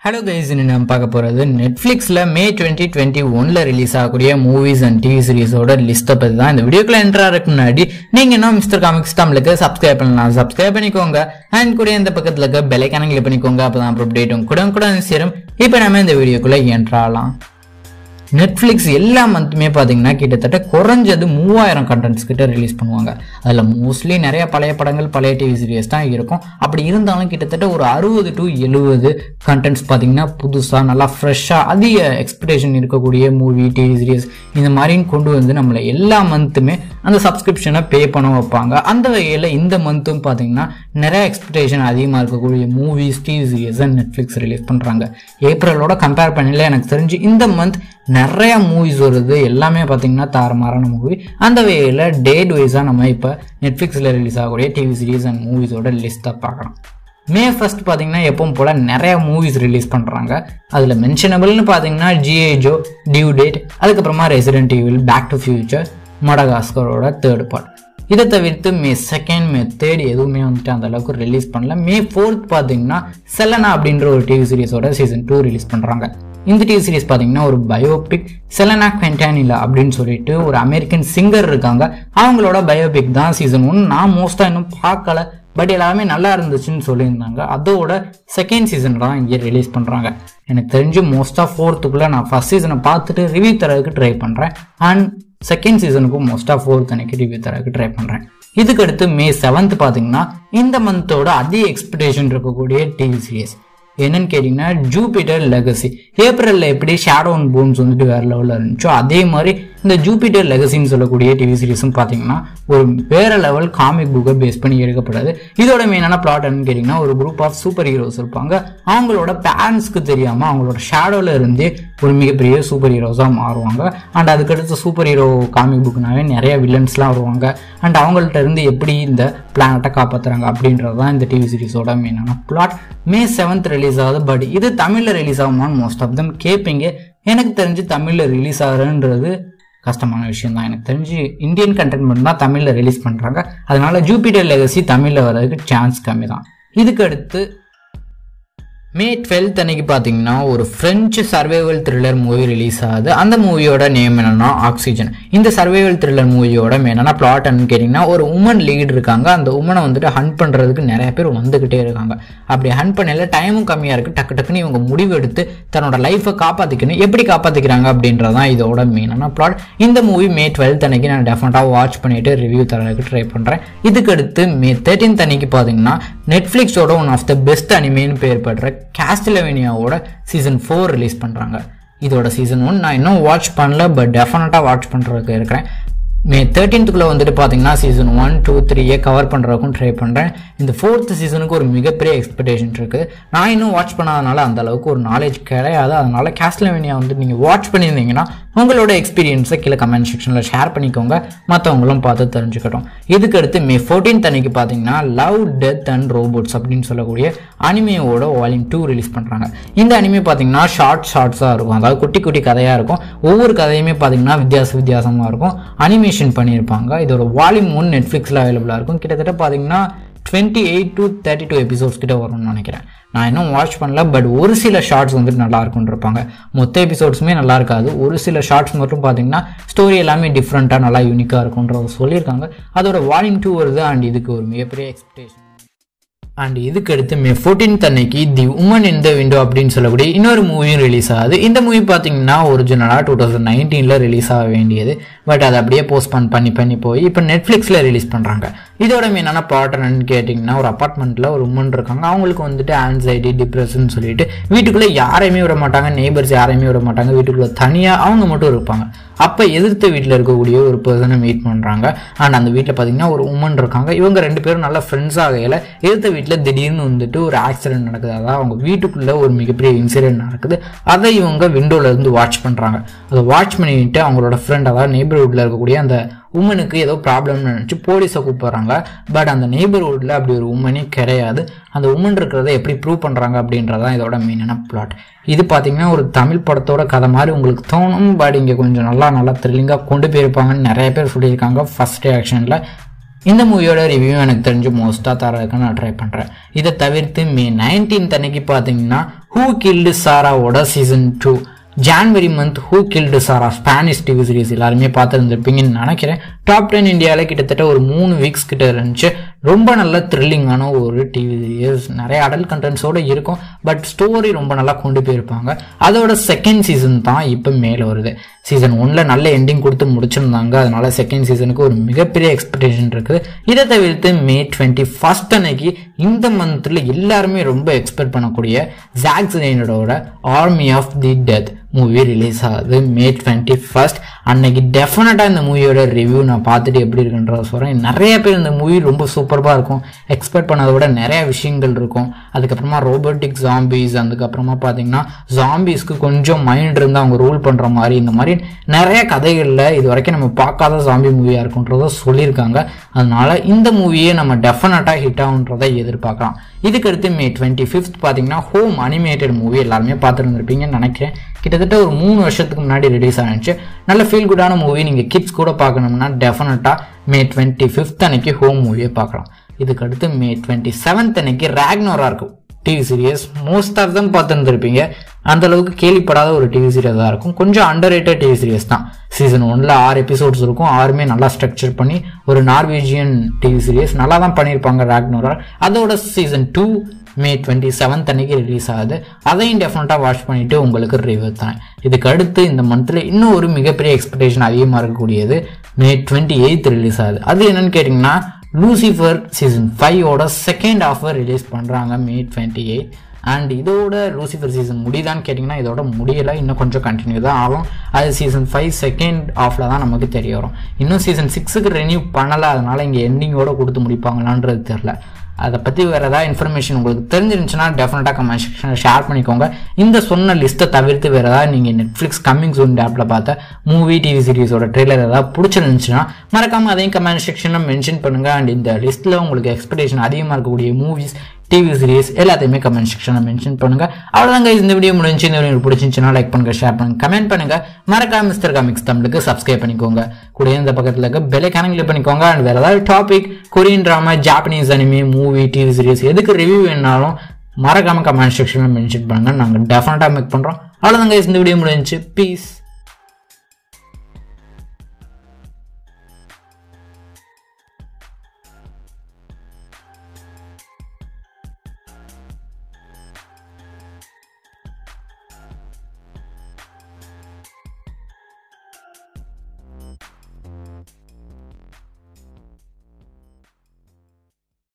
hello guys நம்ம பார்க்க போகிறது நெட்ஃப்ளிக்ஸில் மே டுவெண்ட்டி டுவெண்ட்டி ஒனில் ரிலீஸ் ஆகக்கூடிய மூவிஸ் அண்ட் டிவி சீரிஸோட லிஸ்ட்டை பற்றி தான் இந்த வீடியோக்குள்ள என்ட்ரா இருக்கு முன்னாடி நீங்கள் என்ன மிஸ்டர் காமிக்ஸ் தமிழுக்கு சப்ஸ்கிரைப் பண்ணலாம் சப்ஸ்கிரைப் பண்ணிக்கோங்க அண்ட் கூட இந்த பக்கத்தில் இருக்க பெலைக்கான கிளிக் பண்ணிக்கோங்க அப்போ தான் அப்டேட்டும் கூட கூட சேரும் இப்போ நம்ம இந்த வீடியோக்குள்ளே என்ட்ராலாம் நெட்ஃப்ளிக்ஸ் எல்லா மந்த்துமே பார்த்தீங்கன்னா கிட்டத்தட்ட குறைஞ்சது மூவாயிரம் கண்டென்ட்ஸ் கிட்ட ரிலீஸ் பண்ணுவாங்க அதில் மோஸ்ட்லி நிறைய பழைய படங்கள் பழைய டிவி சீரியஸ் தான் இருக்கும் அப்படி இருந்தாலும் கிட்டத்தட்ட ஒரு அறுபது டு எழுபது கண்டென்ட்ஸ் பார்த்தீங்கன்னா புதுசாக நல்லா ஃப்ரெஷ்ஷாக அதிக எக்ஸ்பெக்டேஷன் இருக்கக்கூடிய மூவி டிவி சீரியஸ் இந்த மாதிரின்னு கொண்டு வந்து நம்மளை எல்லா மந்த்துமே அந்த சப்ஸ்கிரிப்ஷனை பே பண்ண வைப்பாங்க அந்த வகையில் இந்த மந்த்தும் பார்த்தீங்கன்னா நிறைய எக்ஸ்பெக்டேஷன் அதிகமாக இருக்கக்கூடிய மூவிஸ் டிவி சீரியஸை நெட்ஃப்ளிக்ஸ் ரிலீஸ் பண்ணுறாங்க ஏப்ரலோட கம்பேர் பண்ணல எனக்கு தெரிஞ்சு இந்த மந்த் நிறைய மூவிஸ் வருது எல்லாமே பார்த்தீங்கன்னா தாறுமாறான மூவி அந்த வகையில் டேட் வைஸாக நம்ம இப்போ நெட்ஃப்ளிக்ஸில் ரிலீஸ் ஆகக்கூடிய டிவி சீரிஸ் அண்ட் மூவிஸோட லிஸ்ட்டை பார்க்கலாம் மே ஃபர்ஸ்ட் பார்த்தீங்கன்னா எப்பவும் போல் நிறைய மூவிஸ் ரிலீஸ் பண்ணுறாங்க அதில் மென்ஷனபிள்னு பார்த்தீங்கன்னா ஜிஏ ஜோ டியூ டேட் அதுக்கப்புறமா resident evil back to future மடகாஸ்கரோட தேர்ட் பார்ட் இதை தவிர்த்து மே செகண்ட் மே தேர்ட் எதுவுமே வந்துட்டு அந்த அளவுக்கு ரிலீஸ் பண்ணல மே ஃபோர்த் பார்த்தீங்கன்னா செலனா அப்படின்ற ஒரு டிவி சீரிஸோட சீசன் டூ ரிலீஸ் பண்ணுறாங்க இந்த டிவி சீரிஸ் பார்த்தீங்கன்னா ஒரு பயோபிக் செலனா குவென்டானிலா அப்படின்னு சொல்லிட்டு ஒரு அமெரிக்கன் சிங்கர் இருக்காங்க அவங்களோட பயோபிக் தான் சீசன் ஒன் நான் மோஸ்ட்டாக இன்னும் பார்க்கல பட் எல்லாமே நல்லா இருந்துச்சுன்னு சொல்லியிருந்தாங்க அதோட செகண்ட் சீசன் தான் இங்கே ரிலீஸ் பண்ணுறாங்க எனக்கு தெரிஞ்சு மோஸ்ட்டாக ஃபோர்த்துக்குள்ளே நான் ஃபஸ்ட் சீசனை பார்த்துட்டு ரிவ்யூ தரதுக்கு ட்ரை பண்ணுறேன் அண்ட் செகண்ட் சீசனுக்கும் மோஸ்ட்டாக ஃபோர்த் அன்னைக்கு ரிவ்யூ தரதுக்கு ட்ரை பண்ணுறேன் இதுக்கு அடுத்து மே செவன்த் பார்த்தீங்கன்னா இந்த மந்தோட அதிக எக்ஸ்பெக்டேஷன் இருக்கக்கூடிய டிவி சீரியஸ் என்னன்னு கேட்டிங்கன்னா ஜூபிட்டர் லெகசி ஏப்ரலில் எப்படி ஷேடோ அண்ட் போன்ஸ் வந்துட்டு வேறு லெவலில் இருந்துச்சோ அதே மாதிரி இந்த ஜூபிட்டர் லெகசின்னு சொல்லக்கூடிய டிவி சீரிஸும் பார்த்தீங்கன்னா ஒரு வேற லெவல் காமிக் புக்கை பேஸ் பண்ணி எடுக்கப்படுது இதோட மெயினான பிளாட் என்னன்னு கேட்டிங்கன்னா ஒரு குரூப் ஆஃப் சூப்பர் ஹீரோஸ் இருப்பாங்க அவங்களோட பேரண்ட்ஸ்க்கு தெரியாமல் அவங்களோட ஷேடோவில் இருந்தே ஒரு மிகப்பெரிய சூப்பர் ஹீரோஸாக மாறுவாங்க அண்ட் அதுக்கடுத்து சூப்பர் ஹீரோ காமிக் புக்னாவே நிறைய வில்லன்ஸ்லாம் வருவாங்க அண்ட் அவங்கள்ட்ட இருந்து எப்படி இந்த பிளானட்டை காப்பாற்றுறாங்க அப்படின்றது தான் இந்த டிவி சீரிஸோட மெயினான பிளாட் மே செவன்த் ரிலீஸ் ஆகுது பட் இது தமிழில் ரிலீஸ் ஆகுமான்னு மோஸ்ட் ஆஃப் தம் கேட்பீங்க எனக்கு தெரிஞ்சு தமிழில் ரிலீஸ் ஆகுறன்றது கஷ்டமான விஷயம் தான் எனக்கு தெரிஞ்சு இந்தியன் கண்டென்ட் மட்டும் தான் தமிழில் ரிலீஸ் பண்ணுறாங்க அதனால ஜூபிட்டர் லெகசி தமிழில் வர்றதுக்கு சான்ஸ் கம்மி தான் இதுக்கு அடுத்து மே டுவெல்த் அன்னைக்கு பார்த்தீங்கன்னா ஒரு French survival thriller movie release ஆகுது அந்த மூவியோட நேம் என்னன்னா ஆக்சிஜன் இந்த சர்வைவல் த்ரில்லர் மூவியோட என்னன்னா பிளாட் கேட்டிங்கன்னா ஒரு உமன் லீட் இருக்காங்க அந்த உமனை வந்துட்டு ஹண்ட் பண்ணுறதுக்கு நிறைய பேர் வந்துக்கிட்டே இருக்காங்க அப்படி ஹண்ட் பண்ணல டைமும் கம்மியாக இருக்குது டக்கு டக்குன்னு இவங்க முடிவு எடுத்து தன்னோட லைஃப்பை காப்பாற்றிக்கணும் எப்படி காப்பாற்றிக்கிறாங்க அப்படின்றதான் இதோட மெயினான பிளாட் இந்த மூவி மே டுவெல்த் அன்னைக்கு நான் டெஃபினட்டாக வாட்ச் பண்ணிட்டு ரிவ்யூ தரதுக்கு ட்ரை பண்ணுறேன் இதுக்கு அடுத்து மே தேர்ட்டீன்த் அன்னைக்கு பார்த்தீங்கன்னா நெட்ஃப்ளிக்ஸோட ஒன் ஆஃப் த பெஸ்ட் அனிமேன்னு பேர் படுற கேஸ்டிலவேனியாவோட சீசன் ஃபோர் ரிலீஸ் பண்ணுறாங்க இதோட சீசன் ஒன் நான் இன்னும் வாட்ச் பண்ணல பட் டெஃபினட்டாக வாட்ச் பண்ணுறதுக்கு இருக்கிறேன் மே தேர்ட்டீன்த்துக்குள்ளே வந்துட்டு பார்த்தீங்கன்னா சீசன் ஒன் டூ த்ரீயே கவர் பண்ணுறதுக்கும் ட்ரை பண்ணுறேன் இந்த ஃபோர்த் சீசனுக்கு ஒரு மிகப்பெரிய எக்ஸ்பெக்டேஷன் இருக்குது நான் இன்னும் வாட்ச் பண்ணாதனால அந்த அளவுக்கு ஒரு நாலேஜ் கிடையாது அதனால் கேஸ்லவேனியா வந்து நீங்கள் வாட்ச் பண்ணியிருந்தீங்கன்னா உங்களோட எக்ஸ்பீரியன்ஸை கீழே கமெண்ட் செக்ஷனில் ஷேர் பண்ணிக்கோங்க மற்றவங்களும் பார்த்து தெரிஞ்சுக்கட்டும் இதுக்கு அடுத்து மே ஃபோர்டீன்த் அன்னைக்கு பார்த்தீங்கன்னா லவ் டெத் அண்ட் ரோபோட்ஸ் அப்படின்னு சொல்லக்கூடிய அனிமையோட வால்யூம் டூ ரிலீஸ் பண்ணுறாங்க இந்த அனிமே பார்த்தீங்கன்னா ஷார்ட் ஷார்ட்ஸாக இருக்கும் அதாவது குட்டி குட்டி கதையாக இருக்கும் ஒவ்வொரு கதையுமே பார்த்தீங்கன்னா வித்தியாச வித்தியாசமாக இருக்கும் அனிமேஷன் பண்ணியிருப்பாங்க இதோட வால்யூம் ஒன் நெட்ஃப்ளிக்ஸில் அவைலபிளாக இருக்கும் கிட்டத்தட்ட பார்த்தீங்கன்னா twenty eight to thirty two episodes கிட்ட வரும்னு நினைக்கிறேன் நான் இன்னும் வாட்ச் பண்ணல பட் ஒரு சில ஷார்ட்ஸ் வந்துட்டு நல்லா இருக்கும்னு இருப்பாங்க மொத்த எபிசோட்ஸுமே நல்லா இருக்காது ஒரு சில ஷார்ட்ஸ் மட்டும் பார்த்தீங்கன்னா ஸ்டோரி எல்லாமே டிஃப்ரெண்ட்டாக நல்லா யூனிக்காக இருக்கும்ன்றத சொல்லியிருக்காங்க அதோட வால்யூம் டூ வருது அண்ட் இதுக்கு ஒரு மிகப்பெரிய எக்ஸ்பெக்டேஷன் அண்ட் இதுக்கு அடுத்து மே ஃபோர்டீன்த் அன்னைக்கு தி உமன் இன் த விண்டோ அப்படின்னு சொல்லக்கூடிய இன்னொரு மூவியும் ரிலீஸ் ஆகுது இந்த மூவி பார்த்தீங்கன்னா ஒரிஜினலாக டூ தௌசண்ட் நைன்டீனில் ரிலீஸ் ஆக வேண்டியது பட் அதை அப்படியே போஸ்ட்பான் பண்ணி பண்ணி போய் இப்போ நெட்ஃப்ளிக்ஸில் ரிலீஸ் பண்ணுறாங்க இதோட மெயினான பாட் என்னன்னு கேட்டிங்கன்னா ஒரு அப்பார்ட்மெண்ட்டில் ஒரு உமன் இருக்காங்க அவங்களுக்கு வந்துட்டு ஆன்சைட்டி டிப்ரெஷன் சொல்லிட்டு வீட்டுக்குள்ளே யாரையுமே விட மாட்டாங்க நெய்பர்ஸ் யாரையுமே விட மாட்டாங்க வீட்டுக்குள்ளே தனியாக அவங்க மட்டும் இருப்பாங்க அப்போ எதிர்த்த வீட்டில் இருக்கக்கூடிய ஒரு பர்சனை மீட் பண்ணுறாங்க அண்ட் அந்த வீட்டில் பார்த்தீங்கன்னா ஒரு உமன் இருக்காங்க இவங்க ரெண்டு பேரும் நல்ல ஃப்ரெண்ட்ஸ் ஆகையில் எதிர்த்த வீட்டில் திடீர்னு வந்துட்டு ஒரு ஆக்சிடென்ட் நடக்குது அதாவது அவங்க வீட்டுக்குள்ளே ஒரு மிகப்பெரிய இன்சிடென்ட் நடக்குது அதை இவங்க விண்டோவில் இருந்து வாட்ச் பண்ணுறாங்க அதை வாட்ச் பண்ணிட்டு அவங்களோட ஃப்ரெண்ட் அதாவது நெய்பர்ஹுட்டில் இருக்கக்கூடிய அந்த உமனுக்கு ஏதோ ப்ராப்ளம்னு நினச்சி போலீஸை கூப்பிட்றாங்க பட் அந்த நெய்பர்ஹுட்டில் அப்படி ஒரு உமனே கிடையாது அந்த உமன் இருக்கிறத எப்படி ப்ரூவ் பண்ணுறாங்க அப்படின்றதான் இதோட மெயினான பிளாட் இது பார்த்தீங்கன்னா ஒரு தமிழ் படத்தோட கதை மாதிரி உங்களுக்கு தோணும் பட் இங்கே கொஞ்சம் நல்லா நல்லா த்ரில்லிங்காக கொண்டு போயிருப்பாங்கன்னு நிறைய பேர் சொல்லியிருக்காங்க ஃபஸ்ட் ரியாக்ஷனில் இந்த மூவியோட ரிவ்யூ எனக்கு தெரிஞ்சு மோஸ்ட்டாக தரதுக்கு நான் ட்ரை பண்ணுறேன் இதை தவிர்த்து மே நைன்டீன்த் அன்னைக்கு பார்த்தீங்கன்னா ஹூ கில்டு சாராவோட season two January month who killed Sara Spanish TV series எல்லாருமே பார்த்துருந்துருப்பீங்கன்னு நினைக்கிறேன் டாப் டென் இந்தியாவில் கிட்டத்தட்ட ஒரு மூணு வீக்ஸ் கிட்ட இருந்துச்சு ரொம்ப நல்ல த்ரில்லிங்கான ஒரு டிவி சீரியஸ் நிறைய அடல் கண்டென்ட்ஸோடு இருக்கும் பட் ஸ்டோரி ரொம்ப நல்லா கொண்டு போயிருப்பாங்க அதோட செகண்ட் சீசன் தான் இப்போ மேலே வருது சீசன் ஒன்ல நல்ல எண்டிங் கொடுத்து முடிச்சிருந்தாங்க அதனால செகண்ட் சீசனுக்கு ஒரு மிகப்பெரிய எக்ஸ்பெக்டேஷன் இருக்குது இதை தவிர்த்து மே டுவெண்ட்டி ஃபர்ஸ்ட் அன்னைக்கு இந்த மந்த்தில் எல்லாருமே ரொம்ப எக்ஸ்பெக்ட் பண்ணக்கூடிய ஜாக்ஸ் ரெய்னடோட army of the death movie release ஆகுது மே டுவெண்ட்டி ஃபர்ஸ்ட் அன்னைக்கு டெஃபினட்டாக இந்த மூவியோட ரிவ்யூ நான் பார்த்துட்டு எப்படி இருக்குன்றத சொல்கிறேன் நிறைய பேர் இந்த மூவி ரொம்ப சூப்பராக இருக்கும் எக்ஸ்பெக்ட் பண்ணதை விட நிறைய விஷயங்கள் இருக்கும் அதுக்கப்புறமா ரோபோட்டிக் ஜாம்பிஸ் அதுக்கப்புறமா பார்த்தீங்கன்னா ஜாம்பிஸ்க்கு கொஞ்சம் மைண்ட் இருந்து அவங்க ரூல் பண்ணுற மாதிரி இந்த மாதிரி நிறைய கதைகளில் இது வரைக்கும் நம்ம பார்க்காத ஜாம்பி மூவியாக இருக்குன்றத சொல்லியிருக்காங்க அதனால இந்த மூவியே நம்ம டெஃபினட்டாக ஹிட் ஆகுன்றதை எதிர்பார்க்கலாம் இதுக்கடுத்து மே டுவெண்ட்டி ஃபிஃப்த் பார்த்தீங்கன்னா ஹோம் அனிமேட்டட் மூவி எல்லாருமே பார்த்துருந்துருப்பீங்கன்னு நினைக்கிறேன் கிட்டத்தட்ட ஒரு மூணு வருஷத்துக்கு முன்னாடி ரிலீஸ் ஆனிச்சு நல்ல ஃபீல் குட்டான மூவி நீங்கள் கிட்ஸ் கூட பார்க்கணும்னா டெஃபினட்டாக மே டுவெண்ட்டி ஃபிஃப்த் அன்னைக்கு ஹோம் மூவியை பார்க்கலாம் இதுக்கு அடுத்து மே டுவெண்ட்டி செவன்த் அன்னைக்கு ரேக்னோரா இருக்கும் TV series most of them பார்த்துருந்துருப்பீங்க அந்த அளவுக்கு கேள்விப்படாத ஒரு டிவி சீரியஸாக இருக்கும் கொஞ்சம் அண்டர் ரேட்டட் டிவி சீரியஸ் தான் சீசன் ஒன்ல ஆறு எபிசோட்ஸ் இருக்கும் ஆறுமே நல்லா ஸ்ட்ரக்சர் பண்ணி ஒரு நார்வேஜியன் டிவி சீரியஸ் நல்லா தான் பண்ணியிருப்பாங்க ரேக்னோரா அதோட season two May twenty seventh அன்னைக்கு ரிலீஸ் ஆகுது அதையும் டெஃபினட்டாக வாட்ச் பண்ணிட்டு உங்களுக்கு ரிவ்யூ தரேன் இதுக்கு அடுத்து இந்த மந்த்தில் இன்னும் ஒரு மிகப்பெரிய எக்ஸ்பெக்டேஷன் அதிகமாக இருக்கக்கூடியது மே டுவெண்ட்டி எயித் ரிலீஸ் ஆகுது அது என்னன்னு கேட்டிங்கன்னா லூசிஃபர் சீசன் ஃபைவோட செகண்ட் ஆஃபர் ரிலீஸ் பண்ணுறாங்க மே டுவெண்ட்டி எயிட் அண்ட் இதோட லூசிஃபர் சீசன் முடியுதான்னு கேட்டிங்கன்னா இதோட முடியலை இன்னும் கொஞ்சம் கண்டினியூ தான் ஆகும் அது சீசன் ஃபைவ் செகண்ட் ஆஃபில் தான் நமக்கு தெரிய வரும் இன்னும் சீசன் சிக்ஸுக்கு ரெனியூ பண்ணலை அதனால் இங்கே எண்டிங்கோட கொடுத்து முடிப்பாங்களான்றது தெரில அதை பற்றி வேறு ஏதாவது இன்ஃபர்மேஷன் உங்களுக்கு தெரிஞ்சிருந்துச்சுன்னா டெஃபினட்டாக கமெண்ட் செக்ஷனில் ஷேர் பண்ணிக்கோங்க இந்த சொன்ன லிஸ்ட்டை தவிர்த்து வேறு ஏதாவது நீங்கள் நெட்ஃப்ளிக்ஸ் கம்மிங் சூன் ஆப்பில் பார்த்த மூவி டிவி சீரிஸோட ட்ரெய்லர் ஏதாவது பிடிச்சிருந்துச்சுன்னா மறக்காமல் அதையும் கமெண்ட் செக்ஷனில் மென்ஷன் பண்ணுங்கள் அண்ட் இந்த லிஸ்ட்டில் உங்களுக்கு எக்ஸ்பெக்டேஷன் அதிகமாக இருக்கக்கூடிய மூவிஸ் டிவி சீரிஸ் எல்லாத்தையுமே கமெண்ட் செக்ஷனில் மென்ஷன் பண்ணுங்க அவ்வளோதாங்க இந்த வீடியோ முடிஞ்சு இந்த வீடியோ பிடிச்சிருந்துச்சுன்னா லைக் பண்ணுங்க ஷேர் பண்ணுங்க கமெண்ட் பண்ணுங்க மறக்காம மிஸ்டர் காமிக்ஸ் தமிழுக்கு சப்ஸ்கிரைப் பண்ணிக்கோங்க கூட இந்த பக்கத்தில் இருக்க பெலை கனெக்ட் பண்ணிக்கோங்க அண்ட் வேற ஏதாவது topic Korean drama Japanese anime movie TV series எதுக்கு ரிவ்யூ வேணாலும் மறக்காம கமெண்ட் செக்ஷனில் மென்ஷன் பண்ணுங்க நாங்கள் டெஃபினட்டாக மேக் பண்ணுறோம் அவ்வளோதாங்க இந்த வீடியோ முடிஞ்சு பீஸ்